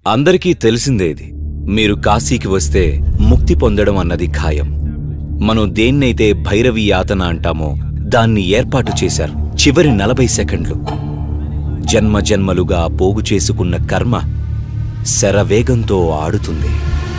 అందరికీ తెలిసిందే ఇది మీరు కాశీకి వస్తే ముక్తి పొందడం అన్నది ఖాయం మనం దేన్నైతే భైరవి యాతన అంటామో దాన్ని ఏర్పాటు చేశారు చివరి నలభై సెకండ్లు జన్మ జన్మలుగా పోగు చేసుకున్న కర్మ శరవేగంతో ఆడుతుంది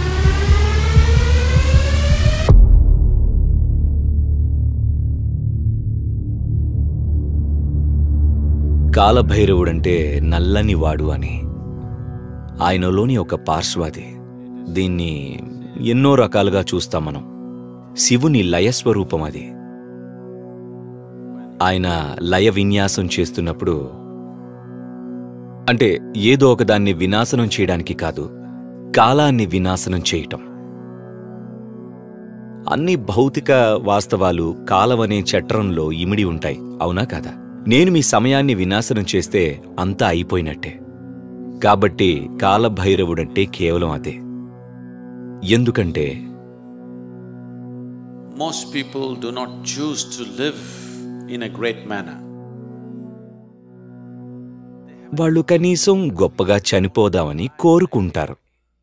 కాలభైరవుడంటే నల్లని వాడు అని ఆయనలోని ఒక పార్శ్వాది దీన్ని ఎన్నో రకాలుగా చూస్తాం మనం శివుని లయస్వరూపం అది ఆయన లయ విన్యాసం చేస్తున్నప్పుడు అంటే ఏదో ఒకదాన్ని వినాశనం చేయడానికి కాదు కాలాన్ని వినాశనం చేయటం అన్ని భౌతిక వాస్తవాలు కాలమనే చట్రంలో ఇమిడి ఉంటాయి అవునా కాదా నేను మీ సమయాన్ని వినాశనం చేస్తే అంతా అయిపోయినట్టే కాబట్టి కాలభైరవుడంటే కేవలం అదే ఎందుకంటే Most people do not choose to live in a great manner. వాళ్ళు కనీసం గొప్పగా చనిపోదామని కోరుకుంటారు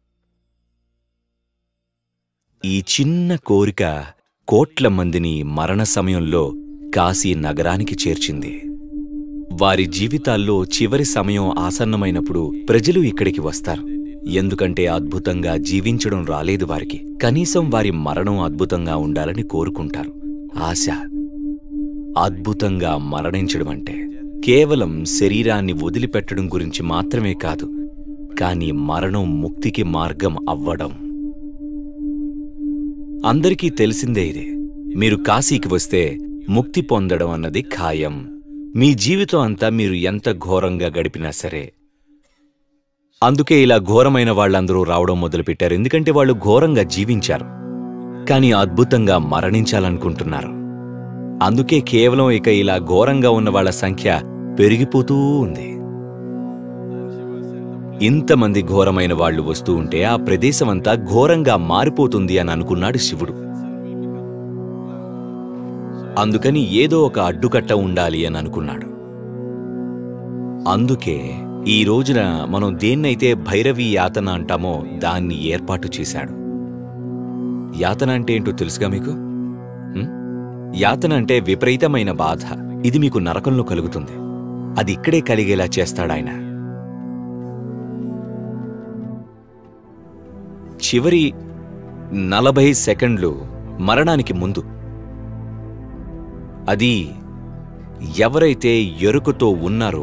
ఈ చిన్న కోరిక కోట్ల మందిని మరణ సమయంలో కాశీ నగరానికి చేర్చింది వారి జీవితాల్లో చివరి సమయం ఆసన్నమైనప్పుడు ప్రజలు ఇక్కడికి వస్తారు ఎందుకంటే అద్భుతంగా జీవించడం రాలేదు వారికి కనీసం వారి మరణం అద్భుతంగా ఉండాలని కోరుకుంటారు ఆశ అద్భుతంగా మరణించడం అంటే కేవలం శరీరాన్ని వదిలిపెట్టడం గురించి మాత్రమే కాదు కానీ మరణం ముక్తికి మార్గం అవ్వడం అందరికీ తెలిసిందే ఇది మీరు కాశీకి వస్తే ముక్తి పొందడం అన్నది ఖాయం మీ జీవితం అంతా మీరు ఎంత ఘోరంగా గడిపినా సరే అందుకే ఇలా ఘోరమైన వాళ్ళందరూ రావడం మొదలుపెట్టారు ఎందుకంటే వాళ్ళు ఘోరంగా జీవించారు కానీ అద్భుతంగా మరణించాలనుకుంటున్నారు అందుకే కేవలం ఇక ఇలా ఘోరంగా ఉన్న వాళ్ళ సంఖ్య పెరిగిపోతూ ఉంది ఇంతమంది ఘోరమైన వాళ్ళు వస్తూ ఉంటే ఆ ప్రదేశమంతా ఘోరంగా మారిపోతుంది అని అనుకున్నాడు శివుడు అందుకని ఏదో ఒక అడ్డుకట్ట ఉండాలి అని అనుకున్నాడు అందుకే ఈ రోజున మనం దేన్నైతే భైరవి యాతన అంటామో దాన్ని ఏర్పాటు చేశాడు యాతన అంటే ఏంటో తెలుసుగా మీకు హ్మ్? యాతన అంటే విపరీతమైన బాధ ఇది మీకు నరకంలో కలుగుతుంది అది ఇక్కడే కలిగేలా చేస్తాడాయన చివరి నలభై సెకండ్లు మరణానికి ముందు అది ఎవరైతే ఎరుకతో ఉన్నారో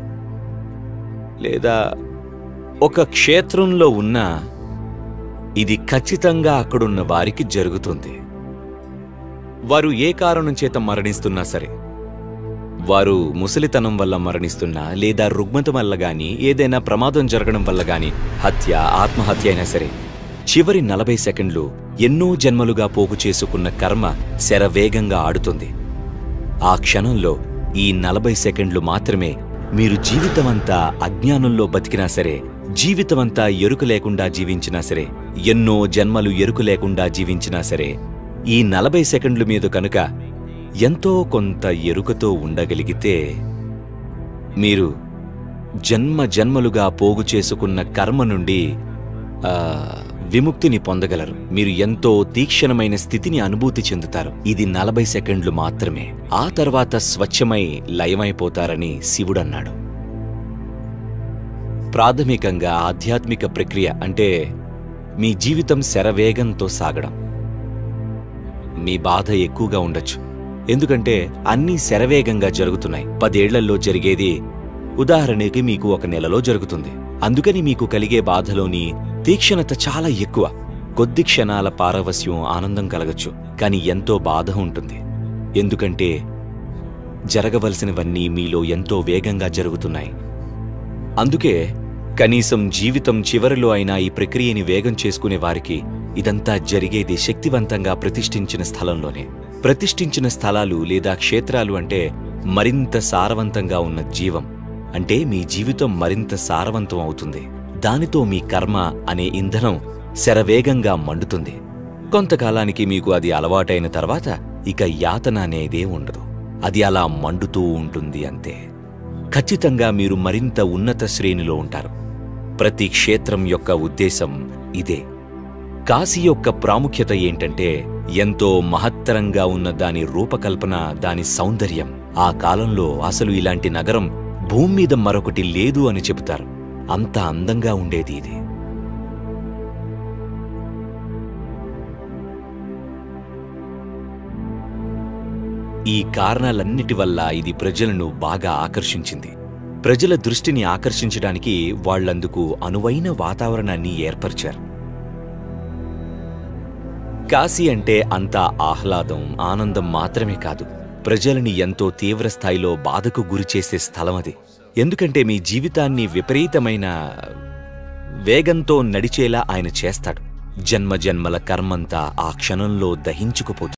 లేదా ఒక క్షేత్రంలో ఉన్నా ఇది ఖచ్చితంగా అక్కడున్న వారికి జరుగుతుంది వారు ఏ కారణం చేత మరణిస్తున్నా సరే వారు ముసలితనం వల్ల మరణిస్తున్నా లేదా రుగ్మత వల్ల గాని ఏదైనా ప్రమాదం జరగడం వల్ల గాని హత్య ఆత్మహత్య అయినా సరే చివరి నలభై సెకండ్లు ఎన్నో జన్మలుగా పోగు చేసుకున్న కర్మ శరవేగంగా ఆడుతుంది ఆ క్షణంలో ఈ నలభై సెకండ్లు మాత్రమే మీరు జీవితమంతా అజ్ఞానంలో బతికినా సరే జీవితమంతా ఎరుక లేకుండా జీవించినా సరే ఎన్నో జన్మలు ఎరుక లేకుండా జీవించినా సరే ఈ నలభై సెకండ్ల మీద కనుక ఎంతో కొంత ఎరుకతో ఉండగలిగితే మీరు జన్మ జన్మలుగా పోగు చేసుకున్న కర్మ నుండి ఆ, విముక్తిని పొందగలరు మీరు ఎంతో తీక్షణమైన స్థితిని అనుభూతి చెందుతారు ఇది నలభై సెకండ్లు మాత్రమే ఆ తర్వాత స్వచ్ఛమై లయమైపోతారని శివుడన్నాడు ప్రాథమికంగా ఆధ్యాత్మిక ప్రక్రియ అంటే మీ జీవితం శరవేగంతో సాగడం మీ బాధ ఎక్కువగా ఉండొచ్చు ఎందుకంటే అన్నీ శరవేగంగా జరుగుతున్నాయి పదేళ్లలో జరిగేది ఉదాహరణకి మీకు ఒక నెలలో జరుగుతుంది అందుకని మీకు కలిగే బాధలోని తీక్షణత చాలా ఎక్కువ కొద్ది క్షణాల పారవస్యం ఆనందం కలగచ్చు కానీ ఎంతో బాధ ఉంటుంది ఎందుకంటే జరగవలసినవన్నీ మీలో ఎంతో వేగంగా జరుగుతున్నాయి అందుకే కనీసం జీవితం చివరిలో అయినా ఈ ప్రక్రియని వేగం చేసుకునే వారికి ఇదంతా జరిగేది శక్తివంతంగా ప్రతిష్ఠించిన స్థలంలోనే ప్రతిష్ఠించిన స్థలాలు లేదా క్షేత్రాలు అంటే మరింత సారవంతంగా ఉన్న జీవం అంటే మీ జీవితం మరింత సారవంతం అవుతుంది దానితో మీ కర్మ అనే ఇంధనం శరవేగంగా మండుతుంది కొంతకాలానికి మీకు అది అలవాటైన తర్వాత ఇక యాతన అనేదే ఉండదు అది అలా మండుతూ ఉంటుంది అంతే ఖచ్చితంగా మీరు మరింత ఉన్నత శ్రేణిలో ఉంటారు ప్రతి క్షేత్రం యొక్క ఉద్దేశం ఇదే కాశీ యొక్క ప్రాముఖ్యత ఏంటంటే ఎంతో మహత్తరంగా ఉన్న దాని రూపకల్పన దాని సౌందర్యం ఆ కాలంలో అసలు ఇలాంటి నగరం భూమి మీద మరొకటి లేదు అని చెబుతారు అంత అందంగా ఉండేది ఇది ఈ కారణాలన్నిటి వల్ల ఇది ప్రజలను బాగా ఆకర్షించింది ప్రజల దృష్టిని ఆకర్షించడానికి వాళ్ళందుకు అనువైన వాతావరణాన్ని ఏర్పరిచారు కాశీ అంటే అంతా ఆహ్లాదం ఆనందం మాత్రమే కాదు ప్రజలని ఎంతో తీవ్ర స్థాయిలో బాధకు గురిచేసే స్థలం అది ఎందుకంటే మీ జీవితాన్ని విపరీతమైన వేగంతో నడిచేలా ఆయన చేస్తాడు జన్మ జన్మల కర్మంతా ఆ క్షణంలో దహించుకుపోతుంది